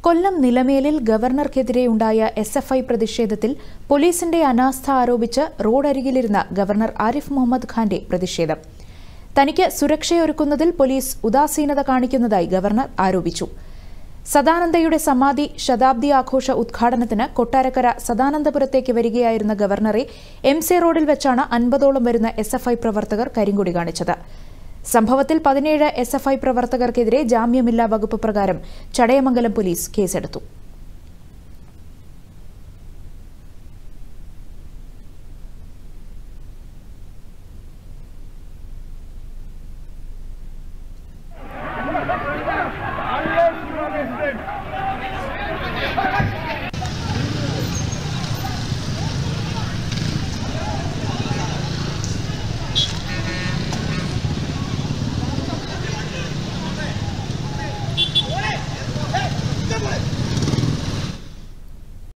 കൊല്ലം നിലമേലിൽ ഗവർണർക്കെതിരെയുണ്ടായ S F I പ്രതിഷേധത്തിൽ പോലീസിന്റെ അനാസ്ഥ ആരോപിച്ച് റോഡരികിലിരുന്ന ഗവർണർ ആരിഫ് മുഹമ്മദ് ഖാന്റെ പ്രതിഷേധം തനിക്ക് സുരക്ഷയൊരുക്കുന്നതിൽ പോലീസ് ഉദാസീനത കാണിക്കുന്നതായി ഗവർണർ ആരോപിച്ചു സദാനന്ദയുടെ സമാധി ശതാബ്ദി ആഘോഷ ഉദ്ഘാടനത്തിന് കൊട്ടാരക്കര സദാനന്ദപുരത്തേക്ക് വരികയായിരുന്ന ഗവർണറെ എം സി റോഡിൽ വെച്ചാണ് അൻപതോളം വരുന്ന എസ് എഫ് ഐ പ്രവർത്തകർ കരിങ്കൊടി കാണിച്ചത് സംഭവത്തിൽ പതിനേഴ് എസ് എഫ് ഐ പ്രവർത്തകർക്കെതിരെ ജാമ്യമില്ലാ വകുപ്പ് പ്രകാരം ചടയമംഗലം പോലീസ് കേസെടുത്തു